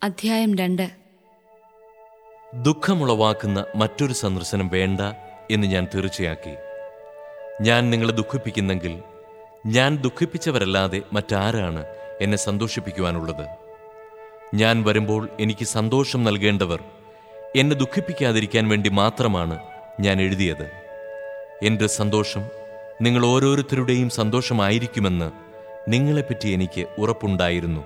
അധ്യായം രണ്ട് ദുഃഖമുളവാക്കുന്ന മറ്റൊരു സന്ദർശനം വേണ്ട എന്ന് ഞാൻ തീർച്ചയാക്കി ഞാൻ നിങ്ങളെ ദുഃഖിപ്പിക്കുന്നെങ്കിൽ ഞാൻ ദുഃഖിപ്പിച്ചവരല്ലാതെ മറ്റാരാണ് എന്നെ സന്തോഷിപ്പിക്കുവാനുള്ളത് ഞാൻ വരുമ്പോൾ എനിക്ക് സന്തോഷം നൽകേണ്ടവർ എന്നെ ദുഃഖിപ്പിക്കാതിരിക്കാൻ വേണ്ടി മാത്രമാണ് ഞാൻ എഴുതിയത് എൻ്റെ സന്തോഷം നിങ്ങൾ ഓരോരുത്തരുടെയും സന്തോഷമായിരിക്കുമെന്ന് നിങ്ങളെപ്പറ്റി എനിക്ക് ഉറപ്പുണ്ടായിരുന്നു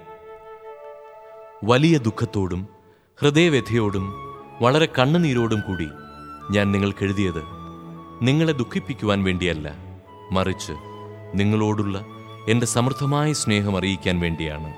വലിയ ദുഃഖത്തോടും ഹൃദയവ്യഥയോടും വളരെ കണ്ണുനീരോടും കൂടി ഞാൻ നിങ്ങൾക്ക് എഴുതിയത് നിങ്ങളെ ദുഃഖിപ്പിക്കുവാൻ വേണ്ടിയല്ല മറിച്ച് നിങ്ങളോടുള്ള എൻ്റെ സമൃദ്ധമായ സ്നേഹം അറിയിക്കാൻ വേണ്ടിയാണ്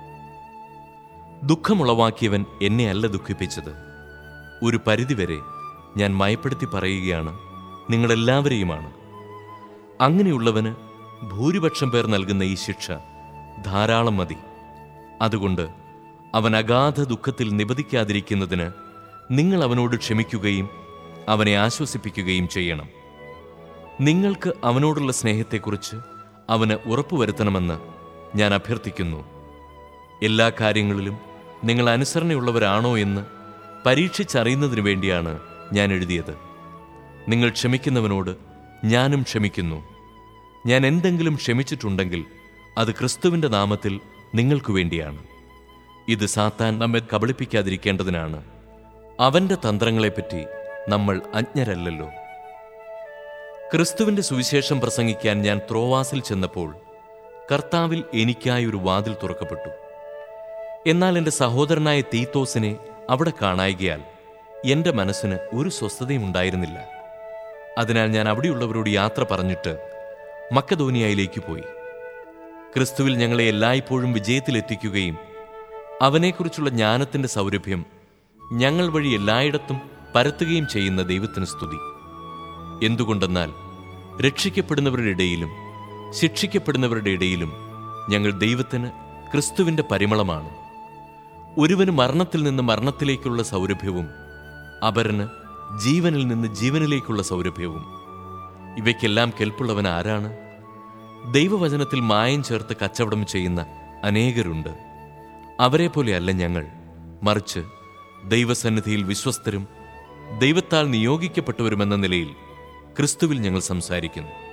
ദുഃഖമുളവാക്കിയവൻ എന്നെ അല്ല ദുഃഖിപ്പിച്ചത് ഒരു പരിധിവരെ ഞാൻ മയപ്പെടുത്തി പറയുകയാണ് നിങ്ങളെല്ലാവരെയുമാണ് അങ്ങനെയുള്ളവന് ഭൂരിപക്ഷം പേർ നൽകുന്ന ഈ ശിക്ഷ ധാരാളം മതി അതുകൊണ്ട് അവൻ അഗാധ ദുഃഖത്തിൽ നിബദിക്കാതിരിക്കുന്നതിന് നിങ്ങൾ അവനോട് ക്ഷമിക്കുകയും അവനെ ആശ്വസിപ്പിക്കുകയും ചെയ്യണം നിങ്ങൾക്ക് അവനോടുള്ള സ്നേഹത്തെക്കുറിച്ച് അവന് ഉറപ്പുവരുത്തണമെന്ന് ഞാൻ അഭ്യർത്ഥിക്കുന്നു എല്ലാ കാര്യങ്ങളിലും നിങ്ങൾ അനുസരണയുള്ളവരാണോ എന്ന് പരീക്ഷിച്ചറിയുന്നതിനു വേണ്ടിയാണ് ഞാൻ എഴുതിയത് നിങ്ങൾ ക്ഷമിക്കുന്നവനോട് ഞാനും ക്ഷമിക്കുന്നു ഞാൻ എന്തെങ്കിലും ക്ഷമിച്ചിട്ടുണ്ടെങ്കിൽ അത് ക്രിസ്തുവിൻ്റെ നാമത്തിൽ നിങ്ങൾക്കു വേണ്ടിയാണ് ഇത് സാത്താൻ നമ്മെ കബളിപ്പിക്കാതിരിക്കേണ്ടതിനാണ് അവന്റെ തന്ത്രങ്ങളെപ്പറ്റി നമ്മൾ അജ്ഞരല്ലല്ലോ ക്രിസ്തുവിന്റെ സുവിശേഷം പ്രസംഗിക്കാൻ ഞാൻ ത്രോവാസിൽ ചെന്നപ്പോൾ കർത്താവിൽ എനിക്കായി ഒരു വാതിൽ തുറക്കപ്പെട്ടു എന്നാൽ എൻ്റെ സഹോദരനായ തീത്തോസിനെ അവിടെ കാണായികയാൽ എൻ്റെ മനസ്സിന് ഒരു സ്വസ്ഥതയും ഉണ്ടായിരുന്നില്ല അതിനാൽ ഞാൻ അവിടെയുള്ളവരോട് യാത്ര പറഞ്ഞിട്ട് മക്കധോനിയയിലേക്ക് പോയി ക്രിസ്തുവിൽ ഞങ്ങളെ എല്ലായ്പ്പോഴും വിജയത്തിലെത്തിക്കുകയും അവനെക്കുറിച്ചുള്ള ജ്ഞാനത്തിന്റെ സൗരഭ്യം ഞങ്ങൾ വഴി എല്ലായിടത്തും പരത്തുകയും ചെയ്യുന്ന ദൈവത്തിന് സ്തുതി എന്തുകൊണ്ടെന്നാൽ രക്ഷിക്കപ്പെടുന്നവരുടെ ഇടയിലും ശിക്ഷിക്കപ്പെടുന്നവരുടെ ഇടയിലും ഞങ്ങൾ ദൈവത്തിന് ക്രിസ്തുവിന്റെ പരിമളമാണ് ഒരുവന് മരണത്തിൽ നിന്ന് മരണത്തിലേക്കുള്ള സൗരഭ്യവും അപരന് ജീവനിൽ നിന്ന് ജീവനിലേക്കുള്ള സൗരഭ്യവും ഇവയ്ക്കെല്ലാം കെൽപ്പുള്ളവൻ ആരാണ് ദൈവവചനത്തിൽ മായം ചേർത്ത് കച്ചവടം ചെയ്യുന്ന അനേകരുണ്ട് അവരെ പോലെയല്ല ഞങ്ങൾ മറിച്ച് ദൈവസന്നിധിയിൽ വിശ്വസ്തരും ദൈവത്താൽ നിയോഗിക്കപ്പെട്ടവരുമെന്ന നിലയിൽ ക്രിസ്തുവിൽ ഞങ്ങൾ സംസാരിക്കുന്നു